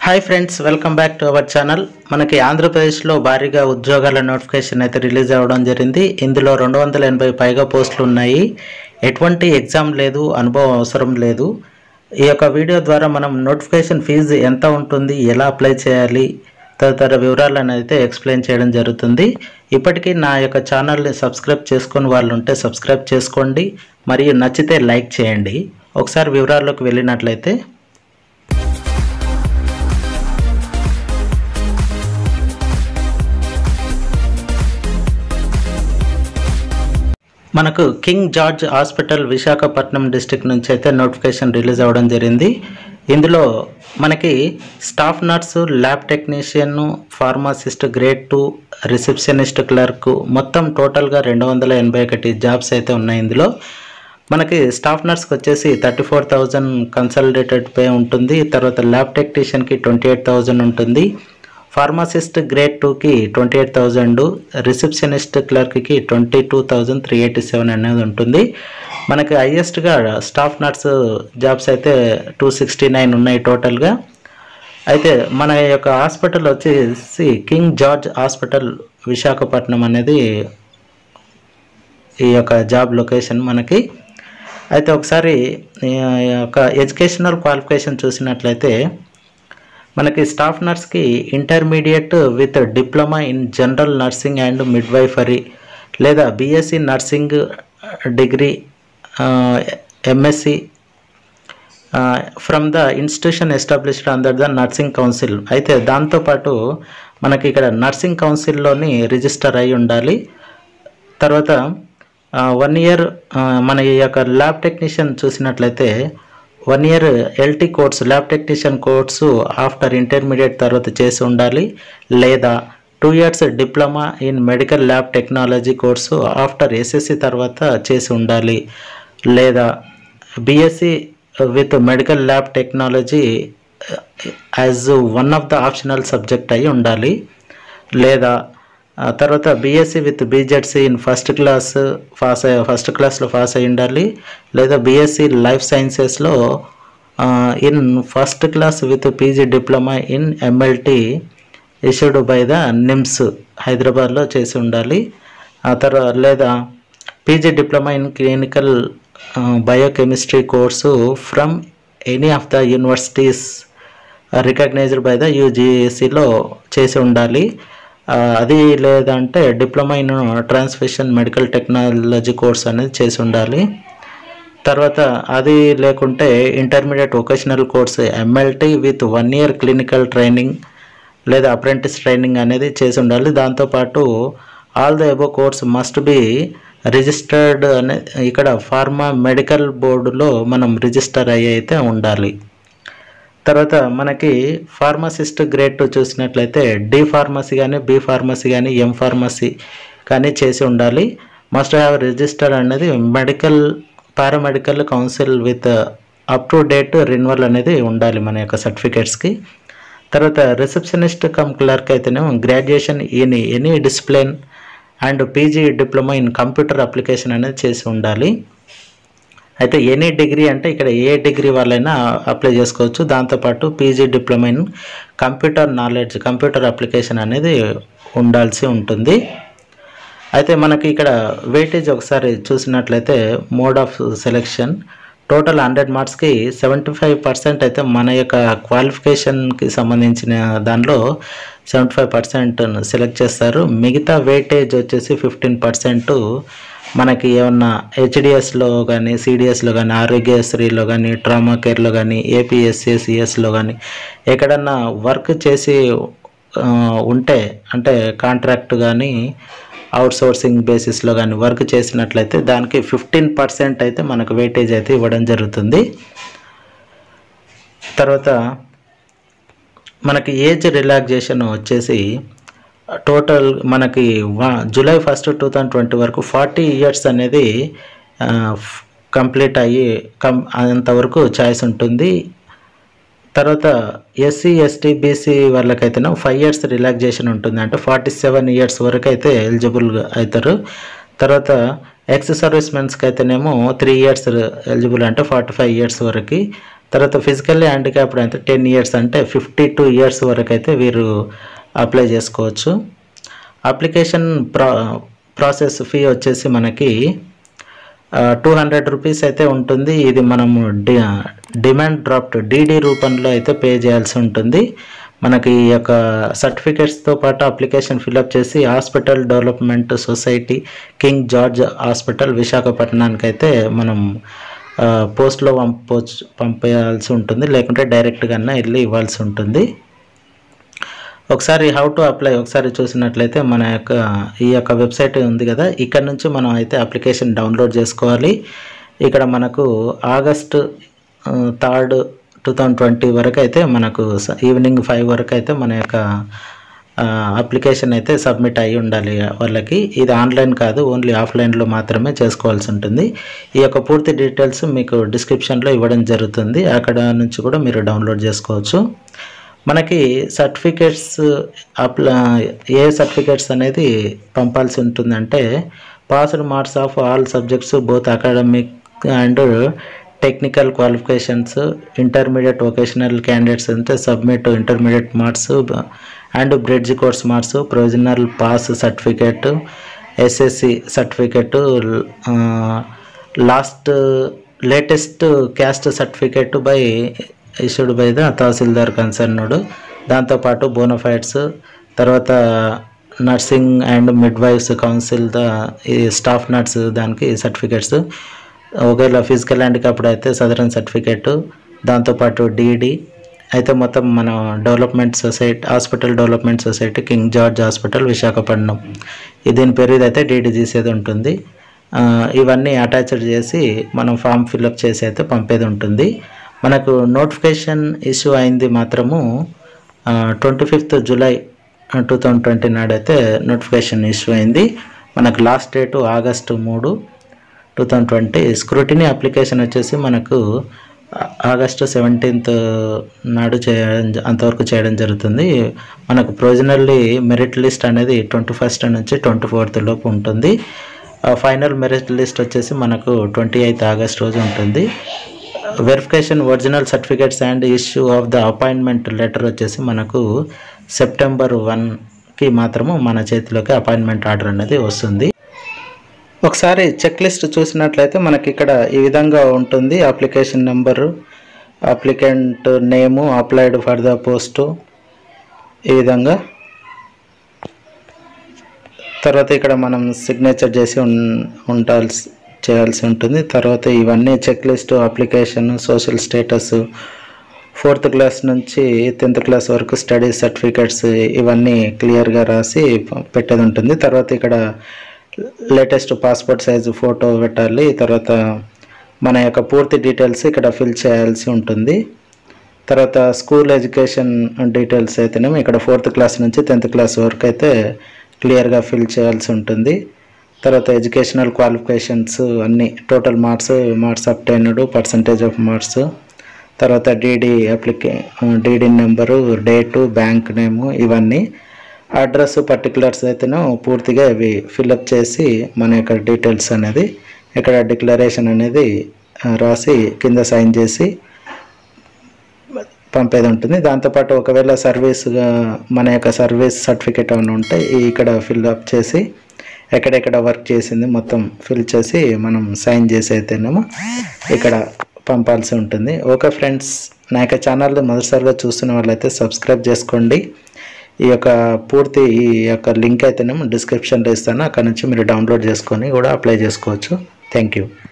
hi friends welcome back to our channel మనకి ఆంధ్రప్రదేశ్లో భారీగా ఉద్యోగాల నోటిఫికేషన్ అయితే రిలీజ్ అవ్వడం జరిగింది ఇందులో రెండు వందల ఎనభై పైగా పోస్టులు ఉన్నాయి ఎటువంటి ఎగ్జామ్ లేదు అనుభవం అవసరం లేదు ఈ యొక్క వీడియో ద్వారా మనం నోటిఫికేషన్ ఫీజు ఎంత ఉంటుంది ఎలా అప్లై చేయాలి తదితర వివరాలను అయితే ఎక్స్ప్లెయిన్ చేయడం జరుగుతుంది ఇప్పటికీ నా యొక్క ఛానల్ని సబ్స్క్రైబ్ చేసుకొని వాళ్ళు ఉంటే సబ్స్క్రైబ్ చేసుకోండి మరియు నచ్చితే లైక్ చేయండి ఒకసారి వివరాల్లోకి వెళ్ళినట్లయితే మనకు King George hospital Visakhapatnam district నుంచి అయితే నోటిఫికేషన్ రిలీజ్ అవ్వడం జరిగింది ఇందులో మనకి staff nurse lab technician pharmacist grade two receptionist clerk మొత్తం టోటల్గా రెండు వందల ఎనభై ఒకటి జాబ్స్ అయితే ఉన్నాయి ఇందులో మనకి స్టాఫ్ నర్స్కి వచ్చేసి thirty four thousand consolidated pay ఉంటుంది తర్వాత ల్యాబ్ టెక్నీషియన్కి ట్వంటీ ఎయిట్ థౌజండ్ ఉంటుంది ఫార్మసిస్ట్ గ్రేడ్ టూకి ట్వంటీ ఎయిట్ థౌజండ్ రిసెప్షనిస్ట్ క్లర్క్కి twenty two thousand three eighty seven అనేది ఉంటుంది మనకి హయ్యెస్ట్గా స్టాఫ్ నర్స్ జాబ్స్ అయితే టూ సిక్స్టీ నైన్ ఉన్నాయి టోటల్గా అయితే మన యొక్క హాస్పిటల్ వచ్చేసి కింగ్ జార్జ్ హాస్పిటల్ విశాఖపట్నం అనేది ఈ యొక్క జాబ్ లొకేషన్ మనకి అయితే ఒకసారి ఈ యొక్క ఎడ్యుకేషనల్ క్వాలిఫికేషన్ చూసినట్లయితే మనకి స్టాఫ్ నర్స్కి intermediate with diploma in general nursing and midwifery లేదా BSc nursing degree MSc from the institution established under the nursing council అయితే దాంతోపాటు మనకి ఇక్కడ నర్సింగ్ కౌన్సిల్లోని రిజిస్టర్ అయి ఉండాలి తర్వాత వన్ ఇయర్ మన ఈ యొక్క ల్యాబ్ టెక్నీషియన్ చూసినట్లయితే one year LT course lab technician course after intermediate తర్వాత చేసి ఉండాలి లేదా two years diploma in medical lab technology course after SSC తర్వాత చేసి ఉండాలి లేదా BSc with medical lab technology as one of the optional subject అయి ఉండాలి లేదా ఆ తర్వాత BSc with BZC in first class pass అయ్యి ఫస్ట్ క్లాస్లో పాస్ అయి ఉండాలి లేదా బీఎస్సీ లైఫ్ సైన్సెస్లో in first class with PG diploma in MLT issued by the NIMS హైదరాబాద్లో చేసి ఉండాలి ఆ తర్వాత లేదా PG diploma in clinical biochemistry course from any of the universities recognised by the యూజీసీలో చేసి ఉండాలి అది లేదంటే diploma in transfusion medical technology course అనేది చేసి ఉండాలి తర్వాత అది లేకుంటే intermediate vocational course MLT with one year clinical training లేదా అప్రెంటిస్ ట్రైనింగ్ అనేది చేసి ఉండాలి దాంతోపాటు all the above course must be registered అనే ఇక్కడ ఫార్మా మెడికల్ బోర్డులో మనం రిజిస్టర్ అయ్యి అయితే ఉండాలి తర్వాత మనకి ఫార్మసిస్ట్ గ్రేడ్ టూ చూసినట్లయితే డి ఫార్మసీ కానీ బి ఫార్మసీ కానీ ఎం ఫార్మసీ కానీ చేసి ఉండాలి మస్ట్ హ్యావ్ రిజిస్టర్ అనేది medical paramedical council with up to date renewal అనేది ఉండాలి మన యొక్క సర్టిఫికేట్స్కి తర్వాత రిసెప్షనిస్ట్ కమ్ క్లర్క్ అయితేనేమో graduation in any discipline and PG diploma in computer application అనేది చేసి ఉండాలి అయితే ఎనీ డిగ్రీ అంటే ఇక్కడ ఏ డిగ్రీ వాళ్ళైనా అప్లై చేసుకోవచ్చు దాంతోపాటు PG diploma in computer knowledge computer application అనేది ఉండాల్సి ఉంటుంది అయితే మనకి ఇక్కడ వెయిటేజ్ ఒకసారి చూసినట్లయితే mode of selection total hundred మార్క్స్కి సెవెంటీ ఫైవ్ పర్సెంట్ అయితే మన యొక్క క్వాలిఫికేషన్కి సంబంధించిన దానిలో సెవెంటీ ఫైవ్ పర్సెంట్ సెలెక్ట్ చేస్తారు మిగతా వెయిటేజ్ వచ్చేసి ఫిఫ్టీన్ పర్సెంట్ మనకి ఏమన్నా హెచ్డిఎస్లో కానీ సిడిఎస్లో కానీ ఆరోగ్యశ్రీలో కానీ ట్రామా కేర్లో కానీ ఏపీఎస్సిఎస్సిఎస్లో కానీ ఎక్కడన్నా వర్క్ చేసి ఉంటే అంటే కాంట్రాక్ట్ కానీ అవుట్ సోర్సింగ్ బేసిస్లో కానీ వర్క్ చేసినట్లయితే దానికి ఫిఫ్టీన్ పర్సెంట్ అయితే మనకు వెయిటేజ్ అయితే ఇవ్వడం జరుగుతుంది తర్వాత మనకి ఏజ్ రిలాక్సేషన్ వచ్చేసి టోటల్ మనకి July first two thousand twenty వరకు ఫార్టీ ఇయర్స్ అనేది కంప్లీట్ అయ్యి కం అంతవరకు ఛాయిస్ ఉంటుంది తర్వాత ఎస్సీ ఎస్టీ బీసీ వాళ్ళకైతేనే ఫైవ్ ఇయర్స్ రిలాక్సేషన్ ఉంటుంది అంటే ఫార్టీ సెవెన్ ఇయర్స్ వరకు అయితే ఎలిజిబుల్ అవుతారు తర్వాత ఎక్స్ సర్వీస్ మెన్స్కి అయితేనేమో త్రీ ఇయర్స్ ఎలిజిబుల్ అంటే ఫార్టీ ఫైవ్ ఇయర్స్ వరకు తర్వాత ఫిజికల్లీ హ్యాండిక్యాప్డ్ అయితే టెన్ ఇయర్స్ అంటే ఫిఫ్టీ టూ ఇయర్స్ వరకు అయితే వీరు అప్లై చేసుకోవచ్చు అప్లికేషన్ ప్రా ప్రాసెస్ ఫీ వచ్చేసి మనకి టూ హండ్రెడ్ రూపీస్ అయితే ఉంటుంది ఇది మనము డి డిమాండ్ డ్రాఫ్ట్ డీడీ రూపంలో అయితే పే చేయాల్సి ఉంటుంది మనకి ఈ యొక్క సర్టిఫికేట్స్తో పాటు అప్లికేషన్ ఫిలప్ చేసి hospital development society King George hospital విశాఖపట్నానికి అయితే మనం ఆ, పోస్ట్లో పంపొచ్చు పంపేయాల్సి ఉంటుంది లేకుంటే డైరెక్ట్గా వెళ్ళి ఇవ్వాల్సి ఉంటుంది ఒకసారి హౌ టు అప్లై ఒకసారి చూసినట్లయితే మన యొక్క ఈ యొక్క వెబ్సైట్ ఉంది కదా ఇక్కడ నుంచి మనం అయితే అప్లికేషన్ డౌన్లోడ్ చేసుకోవాలి ఇక్కడ మనకు August third two thousand twenty వరకు అయితే మనకు స- ఈవినింగ్ ఫైవ్ వరకు అయితే మన యొక్క ఆ, అప్లికేషన్ అయితే సబ్మిట్ అయ్యి ఉండాలి వాళ్ళకి ఇది ఆన్లైన్ కాదు ఓన్లీ ఆఫ్లైన్లో మాత్రమే చేసుకోవాల్సి ఉంటుంది ఈ యొక్క పూర్తి డీటెయిల్స్ మీకు డిస్క్రిప్షన్లో ఇవ్వడం జరుగుతుంది అక్కడ నుంచి కూడా మీరు డౌన్లోడ్ చేసుకోవచ్చు మనకి సర్టిఫికేట్స్ అప్లా ఏ సర్టిఫికేట్స్ అనేది పంపాల్సి ఉంటుందంటే passed marks of all subjects both academic and technical qualifications intermediate vocational candidates అంటే submit intermediate marks and bridge course marks provisional pass certificate SSC certificate last latest caste certificate by issued by the Tahsildar concerned దాంతోపాటు bonafides తర్వాత nursing and midwives council the ఈ staff nurse దానికి certificates ఒకవేళ physical handicapped అయితే సదరన్ certificate దాంతోపాటు DD అయితే మొత్తం మన development society hospital development society King George hospital Visakhapatnam ఇది దీని పేరు ఇదైతే డీడీ తీసేది ఉంటుంది ఆ, ఇవన్నీ అటాచ్డ్ చేసి మనం ఫామ్ ఫిల్అప్ చేసి అయితే పంపేది ఉంటుంది మనకు నోటిఫికేషన్ ఇష్యూ అయింది మాత్రము twenty fifth July two thousand twenty నాడు అయితే నోటిఫికేషన్ ఇష్యూ అయింది మనకు లాస్ట్ డేటు ఆగస్టు మూడు two thousand twenty scrutiny application వచ్చేసి మనకు ఆ- ఆగస్టు సెవెంటీన్త్ నాడు చేయడం జ- అంతవరకు చేయడం జరుగుతుంది మనకు ప్రొవిజనల్లీ మెరిట్ లిస్ట్ అనేది ట్వంటీ ఫస్ట్ నుంచి ట్వంటీ ఫోర్త్ లోపు ఉంటుంది ఫైనల్ మెరిట్ లిస్ట్ వచ్చేసి మనకు ట్వంటీ ఎయిత్ ఆగస్ట్ రోజు ఉంటుంది verification original certificates and issue of the appointment letter వచ్చేసి మనకు సెప్టెంబర్ వన్కి మాత్రము మన చేతిలోకి అపాయింట్మెంట్ ఆర్డర్ అనేది వస్తుంది ఒకసారి చెక్ లిస్ట్ చూసినట్లయితే మనకి ఇక్కడ ఈ విధంగా ఉంటుంది application number applicant name applied for the post ఈ విధంగా తర్వాత ఇక్కడ మనం సిగ్నేచర్ చేసి ఉన్ ఉండాల్సి చేయాల్సి ఉంటుంది తర్వాత ఇవన్నీ check list application social status fourth class నుంచి టెన్త్ క్లాస్ వరకు స్టడీ సర్టిఫికేట్స్ ఇవన్నీ క్లియర్గా రాసి ప- పెట్టేది ఉంటుంది తర్వాత ఇక్కడ లేటెస్ట్ పాస్పోర్ట్ సైజు ఫోటో పెట్టాలి తర్వాత మన యొక్క పూర్తి డీటెయిల్స్ ఇక్కడ ఫిల్ చేయాల్సి ఉంటుంది తర్వాత స్కూల్ ఎడ్యుకేషన్ డీటెయిల్స్ అయితేనేమో ఇక్కడ ఫోర్త్ క్లాస్ నుంచి టెన్త్ క్లాస్ వరకు అయితే క్లియర్గా ఫిల్ చేయాల్సి ఉంటుంది తర్వాత ఎడ్యుకేషనల్ క్వాలిఫికేషన్స్ అన్నీ total marks marks obtained percentage of marks తర్వాత డీడీ అప్లికే DD number date bank name ఇవన్నీ అడ్రస్ పర్టికులర్స్ అయితేనో పూర్తిగా ఇవి ఫిల్అప్ చేసి మన యొక్క డీటెయిల్స్ అనేది ఇక్కడ డిక్లరేషన్ అనేది ఆ, రాసి కింద సైన్ చేసి పంపేది ఉంటుంది దాంతోపాటు ఒకవేళ సర్వీస్గా మన యొక్క సర్వీస్ సర్టిఫికేట్ ఏమైనా ఉంటే ఈ ఇక్కడ ఫిల్అప్ చేసి ఎక్కడెక్కడ వర్క్ చేసింది మొత్తం ఫిల్ చేసి మనం సైన్ చేసి అయితేనేమో ఇక్కడ పంపాల్సి ఉంటుంది ఓకే ఫ్రెండ్స్ నా యొక్క ఛానల్ని మొదటిసారిగా చూస్తున్న వాళ్ళైతే సబ్స్క్రైబ్ చేసుకోండి ఈ యొక్క పూర్తి ఈ యొక్క లింక్ అయితేనేమో డిస్క్రిప్షన్లో ఇస్తాను అక్కడ నుంచి మీరు డౌన్లోడ్ చేసుకొని కూడా అప్లై చేసుకోవచ్చు థ్యాంక్ యూ